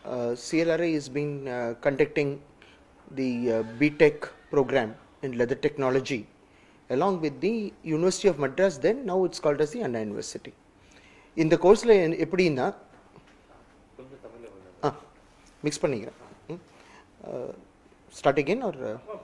uh, CLRA has been uh, conducting the uh, BTech program in leather technology along with the University of Madras then now it's called as the Anna University. இந்த கோர்ஸில் எப்படின்னா ஆ mix பண்ணிக்கிறேன் start again ஒரு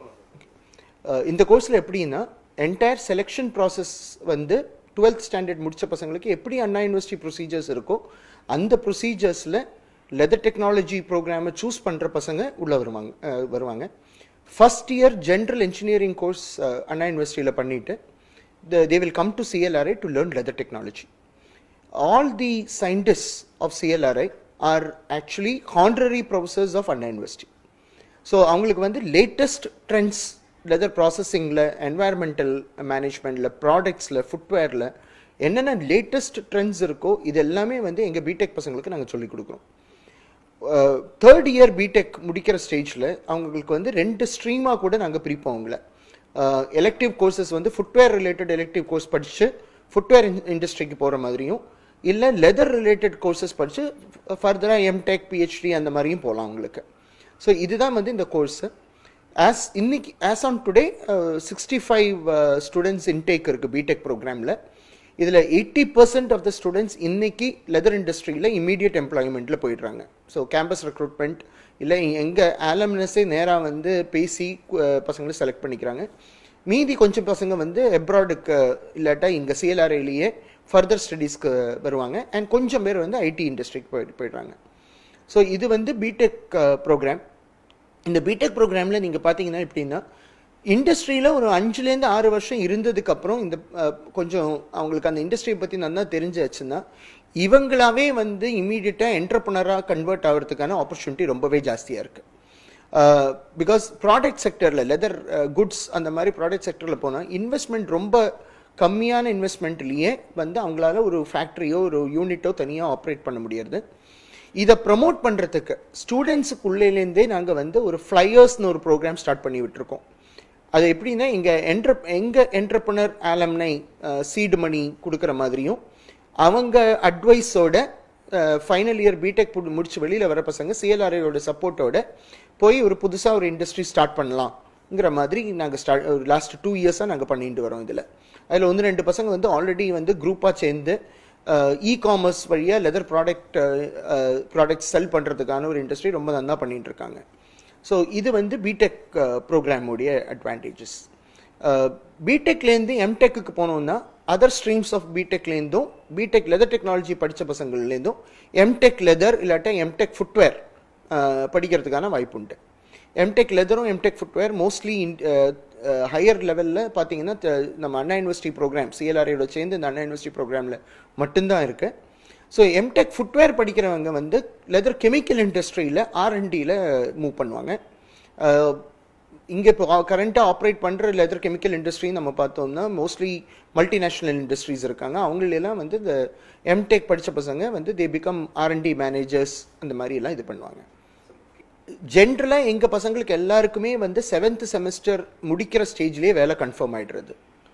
இந்த கோர்ஸில் எப்படின்னா entire selection process வந்து டுவெல்த் ஸ்டாண்டர்ட் முடிச்ச பசங்களுக்கு எப்படி அண்ணா யூனிவர்சிட்டி ப்ரொசீஜர்ஸ் இருக்கோ அந்த ப்ரொசீஜர்ஸில் லெதர் டெக்னாலஜி ப்ரோக்ராமை சூஸ் பண்ணுற பசங்க உள்ளே வருவாங்க அஹ், வருவாங்க first year general engineering course Anna யூனிவர்சிட்டியில் பண்ணிட்டு they will come to CLRI to learn leather technology all the scientists of CLRI are actually honorary professors of Anna University. So அவங்களுக்கு வந்து லேட்டஸ்ட் ட்ரெண்ட்ஸ் லெதர் ப்ராசஸிங்கில் என்வாயர்மெண்டல் மேனேஜ்மெண்ட்டில் ப்ராடக்ட்ஸில் ஃபுட்வேரில் என்னென்ன latest trends இருக்கோ இது எல்லாமே வந்து எங்கள் பிடெக் பசங்களுக்கு நாங்கள் சொல்லிக் கொடுக்குறோம் தேர்ட் இயர் பிடெக் முடிக்கிற ஸ்டேஜில் அவங்களுக்கு வந்து ரெண்டு ஸ்ட்ரீமாக கூட நாங்கள் பிரிப்போம் அவங்கள எலெக்டிவ் கோர்சஸ் வந்து ஃபுட்வேர் ரிலேட்டட் எலெக்டிவ் கோர்ஸ் படித்து ஃபுட்வேர் இண்டஸ்ட்ரிக்கு போகிற மாதிரியும் இல்லை லெதர் ரிலேட்டட் கோர்சஸ் படித்து ஃபர்தராக எம்டெக் பிஹெச்டி அந்த மாதிரியும் போகலாம் அவங்களுக்கு ஸோ இதுதான் வந்து இந்த கோர்ஸு ஆஸ் இன்னைக்கு as on today sixty five students intake இருக்குது பிடெக் ப்ரோக்ராமில் இதில் eighty percent of the students இன்னைக்கு லெதர் இண்டஸ்ட்ரியில் இமீடியட் எம்ப்ளாய்மெண்ட்டில் போயிடுறாங்க ஸோ கேம்பஸ் ரெக்ரூட்மெண்ட் இல்லை எங்கள் ஆலம்னஸே நேராக வந்து பேசி அஹ், பசங்களை செலக்ட் பண்ணிக்கிறாங்க மீதி கொஞ்சம் பசங்க வந்து எப்ராடுக்கு இல்லாட்டா இங்கே சிஎல்ஆர்ஐலேயே ஃபர்தர் ஸ்டடீஸ்க்கு வருவாங்க அண்ட் கொஞ்சம் பேர் வந்து ஐடி இண்டஸ்ட்ரிக்கு போயிட்டு போயிடுறாங்க ஸோ இது வந்து பிடெக் ப்ரோக்ராம் இந்த பிடெக் ப்ரோக்ராமில் நீங்கள் பார்த்தீங்கன்னா எப்படின்னா இண்டஸ்ட்ரியில் ஒரு அஞ்சுலேருந்து ஆறு வருஷம் இருந்ததுக்கு அப்புறம் இந்த அஹ், கொஞ்சம் அவங்களுக்கு அந்த இண்டஸ்ட்ரியை பற்றி நல்லா தெரிஞ்சாச்சுன்னா இவங்களாவே வந்து இமீடியட்டாக என்டர்பனராக கன்வெர்ட் ஆகிறதுக்கான ஆப்பர்ச்சுனிட்டி ரொம்பவே ஜாஸ்தியாக இருக்குது பிகாஸ் ப்ராடக்ட் செக்டரில் லெதர் குட்ஸ் அந்த மாதிரி ப்ராடக்ட் செக்டரில் போனால் இன்வெஸ்ட்மெண்ட் ரொம்ப கம்மியான இன்வெஸ்ட்மெண்ட்லேயே வந்து அவங்களால ஒரு ஃபேக்ட்ரியோ ஒரு யூனிட்டோ தனியாக ஆப்ரேட் பண்ண முடியாது இதை ப்ரமோட் பண்ணுறதுக்கு ஸ்டூடெண்ட்ஸுக்குள்ளேருந்தே நாங்கள் வந்து ஒரு ஃப்ளையர்ஸ்னு ஒரு ப்ரோக்ராம் ஸ்டார்ட் பண்ணி விட்டுருக்கோம் அது எப்படின்னா இங்கே என்ட்ர எங்கள் என்டர்பனர் ஆலம்னை சீடு மணி கொடுக்குற மாதிரியும் அவங்க அட்வைஸோட ஃபைனல் இயர் பிடெக் முடிச்சு வெளியில் வர பசங்க சிஎல்ஆர்ஐயோட சப்போர்ட்டோட போய் ஒரு புதுசாக ஒரு இண்டஸ்ட்ரி ஸ்டார்ட் பண்ணலாம்ங்கிற மாதிரி நாங்கள் ஸ்டார்ட் லாஸ்ட் டூ இயர்ஸாக நாங்கள் பண்ணிட்டு வரோம் இதில் அதில் ஒன்று ரெண்டு பசங்க வந்து ஆல்ரெடி வந்து குரூப்பாக சேர்ந்து இ காமர்ஸ் வழியாக லெதர் ப்ராடக்ட் ப்ராடக்ட் செல் பண்ணுறதுக்கான ஒரு இண்டஸ்ட்ரி ரொம்ப நல்லா பண்ணிட்டு இருக்காங்க ஸோ இது வந்து பிடெக் ப்ரோக்ராமுடைய அட்வான்டேஜஸ் பிடெக்லேருந்து எம்டெக்கு போனோம்னா அதர் ஸ்ட்ரீம்ஸ் ஆஃப் பிடெக்லேருந்தும் பிடெக் லெதர் டெக்னாலஜி படித்த பசங்கள்லேருந்தும் எம்டெக் லெதர் இல்லாட்டா எம்டெக் ஃபுட்வேர் படிக்கிறதுக்கான வாய்ப்பு உண்டு எம்டெக் லெதரும் எம்டெக் ஃபுட்வேர் மோஸ்ட்லி ஹையர் லெவலில் பார்த்தீங்கன்னா த- நம்ம அண்ணா யூனிவர்சிட்டி ப்ரோக்ராம் சிஎல்ஆர்ஐயோட சேர்ந்து இந்த அண்ணா யூனிவர்சிட்டி ப்ரோக்ராமில் மட்டும்தான் இருக்கு ஸோ எம்டெக் ஃபுட்வேர் படிக்கிறவங்க வந்து லெதர் கெமிக்கல் இண்டஸ்ட்ரியில் ஆர்என்டியில் மூவ் பண்ணுவாங்க இங்கே இப்போ கரண்ட்டாக ஆப்ரேட் பண்ணுற லெதர் கெமிக்கல் இண்டஸ்ட்ரி நம்ம பார்த்தோம்னா மோஸ்ட்லி மல்டிநேஷ்னல் இண்டஸ்ட்ரீஸ் இருக்காங்க அவங்களெல்லாம் வந்து இந்த எம்டெக் படித்த பசங்க வந்து தே பிகம் ஆர்என்டி மேனேஜர்ஸ் அந்த மாதிரி எல்லாம் இது பண்ணுவாங்க ஜென்ரலாக எங்கள் பசங்களுக்கு எல்லாருக்குமே வந்து செவன்த் செமஸ்டர் முடிக்கிற ஸ்டேஜ்லேயே வேலை கன்ஃபார்ம் ஆயிடுறது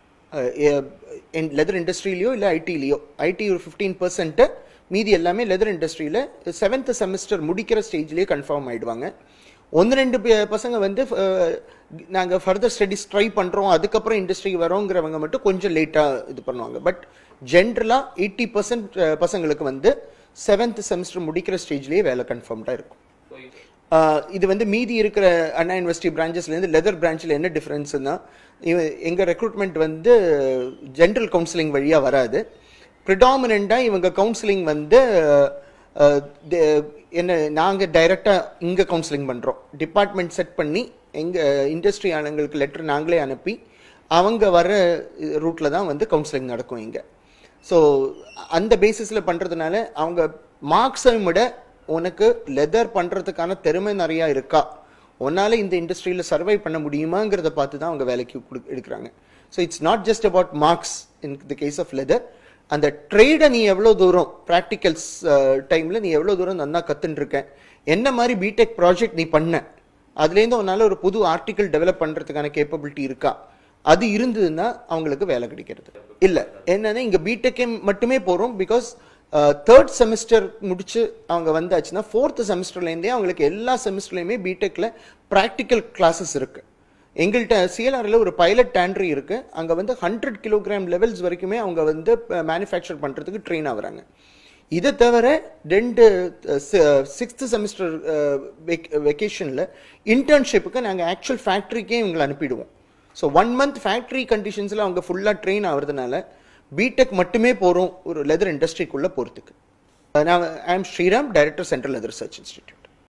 லெதர் இண்டஸ்ட்ரியிலையோ இல்லை ஐடிலையோ ஐடி ஒரு ஃபிஃப்டீன் பர்சன்ட்டு மீதி எல்லாமே லெதர் இண்டஸ்ட்ரியில் செவன்த் செமஸ்டர் முடிக்கிற ஸ்டேஜ்லேயே கன்ஃபார்ம் ஆயிடுவாங்க ஒன்று ரெண்டு பே- பசங்க வந்து நாங்கள் ஃபர்தர் ஸ்டடிஸ் ட்ரை பண்ணுறோம் அதுக்கப்புறம் இண்டஸ்ட்ரிக்கு வரோங்கிறவங்க மட்டும் கொஞ்சம் லேட்டாக இது பண்ணுவாங்க பட் ஜென்ரலாக எயிட்டி பர்சன்ட் பசங்களுக்கு வந்து செவன்த் செமஸ்டர் முடிக்கிற ஸ்டேஜ்லேயே வேலை கன்ஃபார்ம்டாக இருக்கும் ஆஹ் இது வந்து மீதி இருக்கிற அண்ணா யூனிவர்சிட்டி பிரான்ச்சஸ்லேருந்து லெதர் பிரான்ச்சில் என்ன டிஃப்ரென்ஸ்னா எங்கள் ரெக்ரூட்மெண்ட் வந்து ஜென்ரல் கவுன்சிலிங் வழியாக வராது ப்ரிடாமினண்ட்டாக இவங்க கவுன்சிலிங் வந்து ஆஹ், தே- என்ன நாங்கள் டைரெக்டாக இங்கே கவுன்சிலிங் பண்ணுறோம் டிபார்ட்மெண்ட் செட் பண்ணி எங்கள் இண்டஸ்ட்ரி ஆளுங்களுக்கு லெட்டர் நாங்களே அனுப்பி அவங்க வர ரூட்டில் தான் வந்து கவுன்சிலிங் நடக்கும் இங்கே ஸோ அந்த பேசிஸில் பண்ணுறதுனால அவங்க மார்க்ஸை விட உனக்கு லெதர் பண்ணுறதுக்கான திறமை நிறையா இருக்கா உன்னால இந்த இண்டஸ்ட்ரியில் சர்வை பண்ண முடியுமாங்கிறத பார்த்து தான் அவங்க வேலைக்கு கொடு எடுக்கிறாங்க so it's not just about marks in the case of leather அந்த ட்ரேடை நீ எவ்வளோ தூரம் ப்ராக்டிகல்ஸ் டைமில் நீ எவ்வளோ தூரம் நல்லா கற்றுன்னு இருக்க என்ன மாதிரி பிடெக் ப்ராஜெக்ட் நீ பண்ண அதுலேருந்து உன்னால ஒரு புது ஆர்டிக்கல் டெவலப் பண்ணுறதுக்கான கேப்பபிலிட்டி இருக்கா அது இருந்ததுன்னா அவங்களுக்கு வேலை கிடைக்கிறது இல்லை என்னன்னா இங்கே பிடெக்கே மட்டுமே போகிறோம் பிகாஸ் தேர்ட் செமஸ்டர் முடிச்சு அவங்க வந்தாச்சுன்னா ஃபோர்த் செமஸ்டர்லேருந்தே அவங்களுக்கு எல்லா செமஸ்டர்லையுமே பிடெக்கில் ப்ராக்டிக்கல் கிளாஸஸ் இருக்கு எங்கள்கிட்ட சிஎல்ஆர்ல ஒரு பைலட் டேண்ட்ரி இருக்கு அங்கே வந்து ஹண்ட்ரட் கிலோகிராம் லெவல்ஸ் வரைக்குமே அவங்க வந்து மேனுஃபேக்சர் பண்ணுறதுக்கு ட்ரெயின் ஆகுறாங்க இதை தவிர ரெண்டு சிக்ஸ்த் செமஸ்டர் வெக்கேஷனில் இன்டர்ன்ஷிப்புக்கு நாங்கள் ஆக்சுவல் ஃபேக்ட்ரிக்கே இவங்களை அனுப்பிடுவோம் ஸோ ஒன் மந்த் ஃபேக்ட்ரி கண்டிஷன்ஸில் அவங்க ஃபுல்லாக ட்ரெயின் ஆகிறதுனால பிடெக் மட்டுமே போகிறோம் ஒரு லெதர் இண்டஸ்ட்ரிக்குள்ளே போகிறதுக்கு நான் I am Sriram director central leather research institute